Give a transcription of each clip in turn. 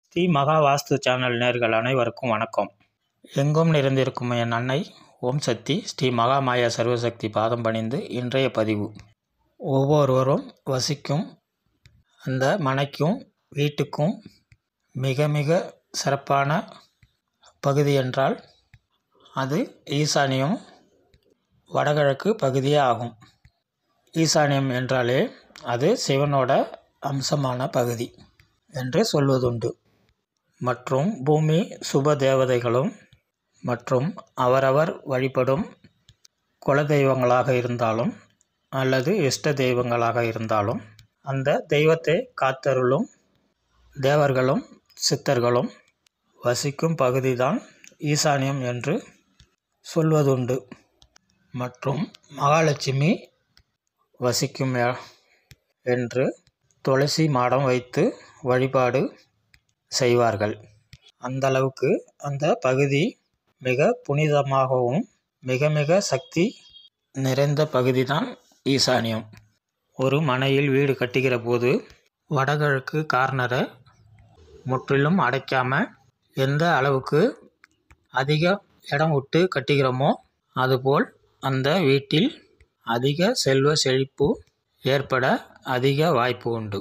ஸ்ரீ மகா வாஸ்து சேனல் நேர்கள் அனைவருக்கும் வணக்கம் எங்கும் நிறைந்திருக்கும் என் அன்னை ஓம் சக்தி ஸ்ரீ மகா மாயா சர்வசக்தி பாதம் பணிந்து இன்றைய பதிவு ஒவ்வொருவரும் வசிக்கும் அந்த மனைக்கும் வீட்டுக்கும் மிக மிக சிறப்பான பகுதி என்றால் அது ஈசானியம் வடகிழக்கு பகுதியே ஆகும் ஈசானியம் என்றாலே அது சிவனோட அம்சமான பகுதி என்று சொல்வதுண்டு மற்றும் பூமி சுப தேவதைகளும் மற்றும் அவரவர் வழிபடும் குலதெய்வங்களாக இருந்தாலும் அல்லது இஷ்ட தெய்வங்களாக இருந்தாலும் அந்த தெய்வத்தை காத்தருளும் தேவர்களும் சித்தர்களும் வசிக்கும் பகுதிதான் ஈசானியம் என்று சொல்வதுண்டு மற்றும் மகாலட்சுமி வசிக்கும் இ- என்று துளசி மாடம் வைத்து வழிபாடு செய்வார்கள் அந்த அளவுக்கு அந்த பகுதி மிக புனிதமாகவும் மிக மிக சக்தி நிறைந்த பகுதி தான் ஈசானியம் ஒரு மனையில் வீடு கட்டுகிற போது வடகிழக்கு கார்னரை முற்றிலும் அடைக்காம எந்த அளவுக்கு அதிக இடம் விட்டு கட்டுகிறோமோ அதுபோல் அந்த வீட்டில் அதிக செல்வ செழிப்பு ஏற்பட அதிக வாய்ப்பு உண்டு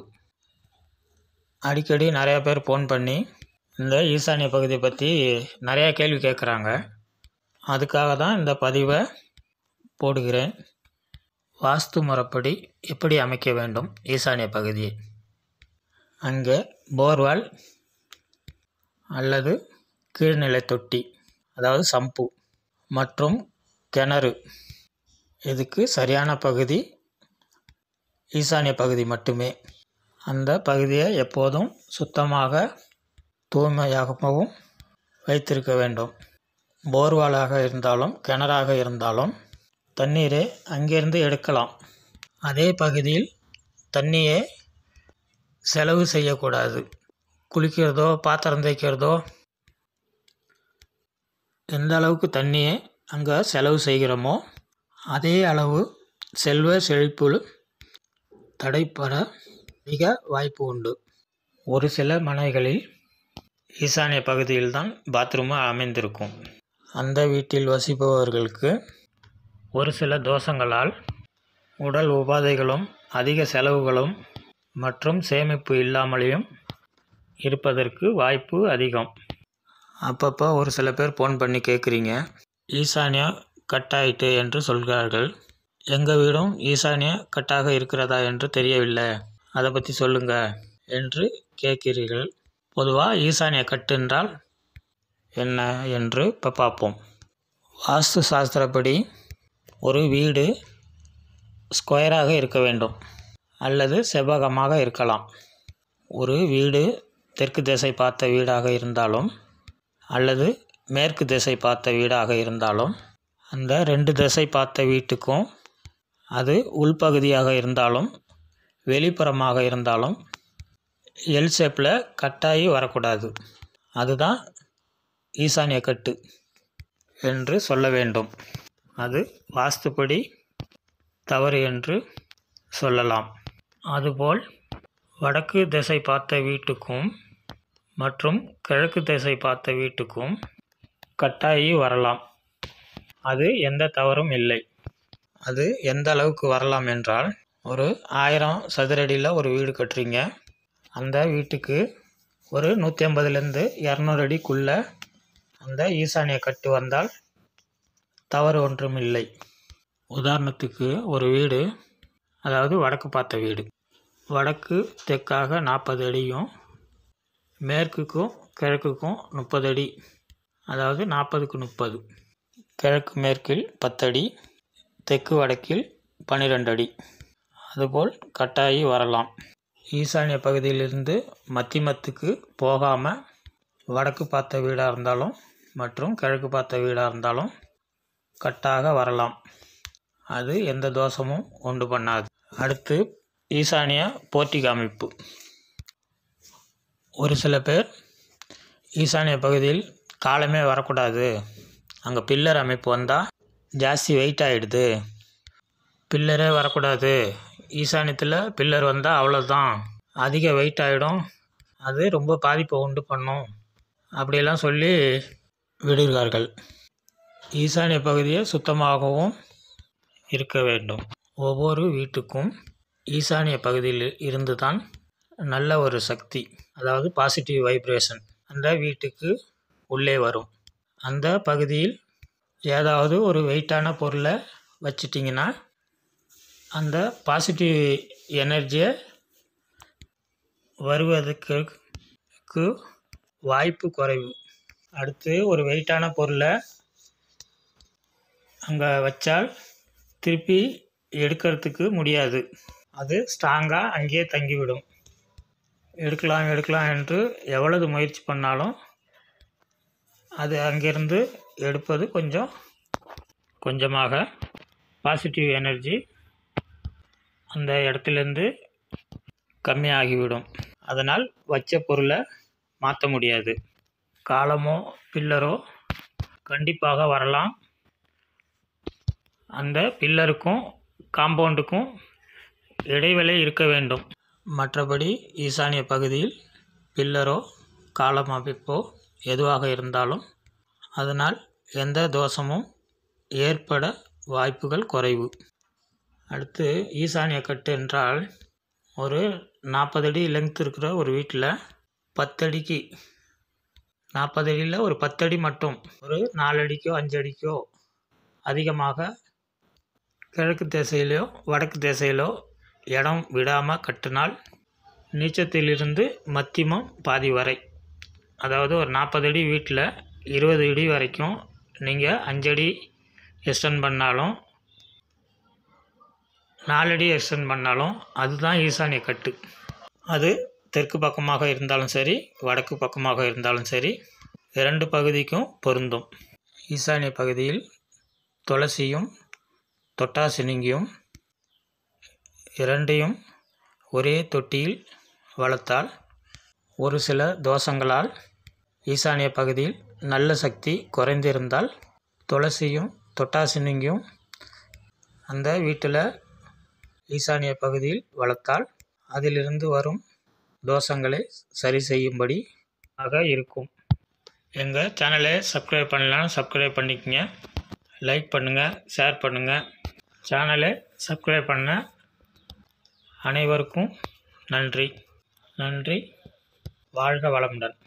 அடிக்கடி நிறையா பேர் ஃபோன் பண்ணி இந்த ஈசானிய பகுதியை பற்றி நிறையா கேள்வி கேட்குறாங்க அதுக்காக தான் இந்த பதிவை போடுகிறேன் வாஸ்து முறைப்படி எப்படி அமைக்க வேண்டும் ஈசானிய பகுதியை அங்கே போர்வால் அல்லது கீழ்நிலை தொட்டி அதாவது சம்பு மற்றும் கிணறு இதுக்கு சரியான பகுதி ஈசானிய பகுதி மட்டுமே அந்த பகுதியை எப்போதும் சுத்தமாக தூய்மையாகவும் வைத்திருக்க வேண்டும் போர்வாலாக இருந்தாலும் கிணறாக இருந்தாலும் தண்ணீரை அங்கிருந்து எடுக்கலாம் அதே பகுதியில் தண்ணியை செலவு செய்யக்கூடாது குளிக்கிறதோ பாத்திரம் தேய்க்கிறதோ எந்த அளவுக்கு தண்ணியை அங்கே செலவு செய்கிறோமோ அதே அளவு செல்வ செழிப்பு தடைப்பட மிக வாய்ப்பு உண்டு ஒரு சில மனைகளில் ஈசானிய பகுதியில்தான் பாத்ரூம் அமைந்திருக்கும் அந்த வீட்டில் வசிப்பவர்களுக்கு ஒரு சில தோஷங்களால் உடல் உபாதைகளும் அதிக செலவுகளும் மற்றும் சேமிப்பு இல்லாமலேயும் இருப்பதற்கு வாய்ப்பு அதிகம் அப்பப்போ ஒரு சில பேர் ஃபோன் பண்ணி கேட்குறீங்க ஈசானியா கட் ஆயிட்டு என்று சொல்கிறார்கள் எங்கள் வீடும் ஈசானிய கட்டாக இருக்கிறதா என்று தெரியவில்லை அதை பற்றி சொல்லுங்க என்று கேட்கிறீர்கள் பொதுவாக ஈசானிய கட்டு என்றால் என்ன என்று இப்போ பார்ப்போம் வாஸ்து சாஸ்திரப்படி ஒரு வீடு ஸ்கொயராக இருக்க வேண்டும் அல்லது செவ்வகமாக இருக்கலாம் ஒரு வீடு தெற்கு திசை பார்த்த வீடாக இருந்தாலும் அல்லது மேற்கு திசை பார்த்த வீடாக இருந்தாலும் அந்த ரெண்டு திசை பார்த்த வீட்டுக்கும் அது உள்பகுதியாக இருந்தாலும் வெளிப்புறமாக இருந்தாலும் எல் ஷேப்பில் கட்டாயி வரக்கூடாது அதுதான் ஈசானிய கட்டு என்று சொல்ல வேண்டும் அது வாஸ்துப்படி தவறு என்று சொல்லலாம் அதுபோல் வடக்கு திசை பார்த்த வீட்டுக்கும் மற்றும் கிழக்கு திசை பார்த்த வீட்டுக்கும் கட்டாயி வரலாம் அது எந்த தவறும் இல்லை அது எந்த அளவுக்கு வரலாம் என்றால் ஒரு ஆயிரம் சதுரடியில் ஒரு வீடு கட்டுறீங்க அந்த வீட்டுக்கு ஒரு நூற்றி ஐம்பதுலேருந்து இரநூறு அடிக்குள்ளே அந்த ஈசானிய கட்டு வந்தால் தவறு ஒன்றும் இல்லை உதாரணத்துக்கு ஒரு வீடு அதாவது வடக்கு பார்த்த வீடு வடக்கு தெற்காக நாற்பது அடியும் மேற்குக்கும் கிழக்குக்கும் முப்பது அடி அதாவது நாற்பதுக்கு முப்பது கிழக்கு மேற்கில் பத்தடி தெற்கு வடக்கில் பன்னிரெண்டு அடி அதுபோல் கட்டாயி வரலாம் ஈசானிய பகுதியிலிருந்து மத்திமத்துக்கு போகாமல் வடக்கு பார்த்த வீடாக இருந்தாலும் மற்றும் கிழக்கு பார்த்த வீடாக இருந்தாலும் கட்டாக வரலாம் அது எந்த தோஷமும் உண்டு பண்ணாது அடுத்து ஈசானிய போர்ட்டிக் அமைப்பு ஒரு சில பேர் ஈசானிய பகுதியில் காலமே வரக்கூடாது அங்கே பில்லர் அமைப்பு வந்தால் ஜாஸ்தி வெயிட் ஆகிடுது பில்லரே வரக்கூடாது ஈசானியத்தில் பில்லர் வந்தால் அவ்வளோதான் அதிக வெயிட் ஆகிடும் அது ரொம்ப பாதிப்பை உண்டு பண்ணும் அப்படியெல்லாம் சொல்லி விடுகிறார்கள் ஈசானிய பகுதியை சுத்தமாகவும் இருக்க வேண்டும் ஒவ்வொரு வீட்டுக்கும் ஈசானிய பகுதியில் இருந்து தான் நல்ல ஒரு சக்தி அதாவது பாசிட்டிவ் வைப்ரேஷன் அந்த வீட்டுக்கு உள்ளே வரும் அந்த பகுதியில் ஏதாவது ஒரு வெயிட்டான பொருளை வச்சிட்டிங்கன்னா அந்த பாசிட்டிவ் எனர்ஜியை வருவதற்கு க்கு வாய்ப்பு குறைவு அடுத்து ஒரு வெயிட்டான பொருளை அங்கே வச்சால் திருப்பி எடுக்கிறதுக்கு முடியாது அது ஸ்ட்ராங்காக அங்கேயே தங்கிவிடும் எடுக்கலாம் எடுக்கலாம் என்று எவ்வளவு முயற்சி பண்ணாலும் அது அங்கிருந்து எடுப்பது கொஞ்சம் கொஞ்சமாக பாசிட்டிவ் எனர்ஜி அந்த இடத்துலேருந்து கம்மியாகிவிடும் அதனால் வச்ச பொருளை மாற்ற முடியாது காலமோ பில்லரோ கண்டிப்பாக வரலாம் அந்த பில்லருக்கும் காம்பவுண்டுக்கும் இடைவெளி இருக்க வேண்டும் மற்றபடி ஈசானிய பகுதியில் பில்லரோ காலம் அமைப்போ எதுவாக இருந்தாலும் அதனால் எந்த தோஷமும் ஏற்பட வாய்ப்புகள் குறைவு அடுத்து ஈசானிய கட்டு என்றால் ஒரு நாற்பது அடி லெங்த் இருக்கிற ஒரு வீட்டில் பத்தடிக்கு நாற்பது அடியில் ஒரு பத்தடி மட்டும் ஒரு நாலு அடிக்கோ அஞ்சு அடிக்கோ அதிகமாக கிழக்கு திசையிலோ வடக்கு திசையிலோ இடம் விடாமல் கட்டினால் நீச்சத்திலிருந்து மத்தியமம் பாதி வரை அதாவது ஒரு நாற்பது அடி வீட்டில் இருபது அடி வரைக்கும் நீங்கள் அஞ்சடி எக்ஸ்டெண்ட் பண்ணாலும் நாலடி எக்ஸ்டெண்ட் பண்ணாலும் அதுதான் ஈசானிய கட்டு அது தெற்கு பக்கமாக இருந்தாலும் சரி வடக்கு பக்கமாக இருந்தாலும் சரி இரண்டு பகுதிக்கும் பொருந்தும் ஈசானிய பகுதியில் துளசியும் தொட்டாசினிங்கியும் இரண்டையும் ஒரே தொட்டியில் வளர்த்தால் ஒரு சில தோஷங்களால் ஈசானிய பகுதியில் நல்ல சக்தி குறைந்திருந்தால் துளசியும் தொட்டாசினிங்கியும் அந்த வீட்டில் ஈசானிய பகுதியில் வளர்த்தால் அதிலிருந்து வரும் தோஷங்களை சரி செய்யும்படி ஆக இருக்கும் எங்கள் சேனலை சப்ஸ்கிரைப் பண்ணலாம் சப்ஸ்கிரைப் பண்ணிக்கங்க லைக் பண்ணுங்கள் ஷேர் பண்ணுங்கள் சேனலை சப்ஸ்கிரைப் பண்ண அனைவருக்கும் நன்றி நன்றி வாழ்க வளமுடன்